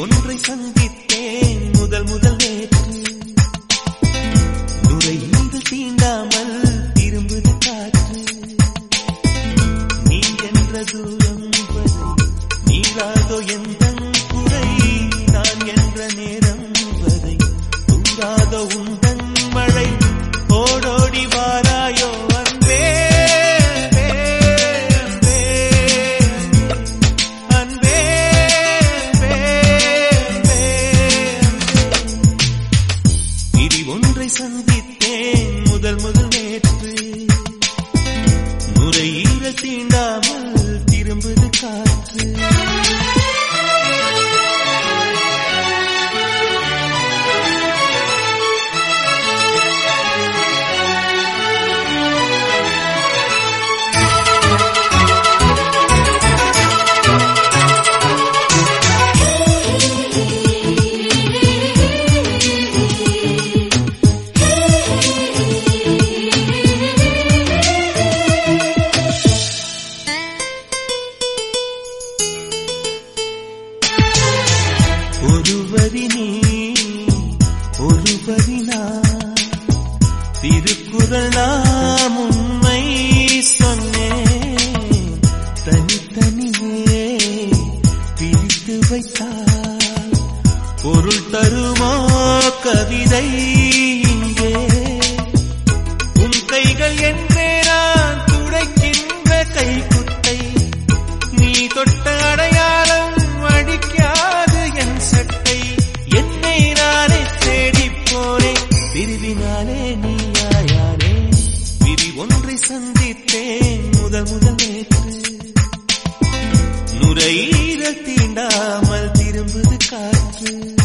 ஒன்றை சந்தித்தேன் முதல் முதல் நேற்று நுரையீரல் தீண்டாமல் திரும்புது காற்று நீ என்ற தூரம் வரை நீராதோ எந்த குறை நான் என்ற நேரம் வரை தூங்காதோ உந்தன் மழை ஓடோடி வாராயோ அன்பே அன்பே, அன்பே, அன்பே, அன்பே, அன்பே. விதி ஒன்றை சந்தித்தேன் முதல் முதல் நேற்று நுரையீரல் தீண்டாமல் திரும்புது காற்று ஒருவரி நீ ஒருவரி நான் திருக்குறள் நாம் உண்மை சொன்னேன் தனித்தனியே பிரித்து வைத்தால் பொருள் தருமோ கவிதை இங்கே உன் கைகள் என்றே நான் துடைக்கின்ற கைக்குட்டை நீ தொட்ட அடையாளம் அடிக்காது என் சட்டை என்னை நானே தேடிப் போனேன் பிரிவினாலே நீயாயானே விதி ஒன்றை சந்தித்தேன் முதல் முதல் நேற்று நுரையீரல் தீண்டாமல் திரும்புது காற்று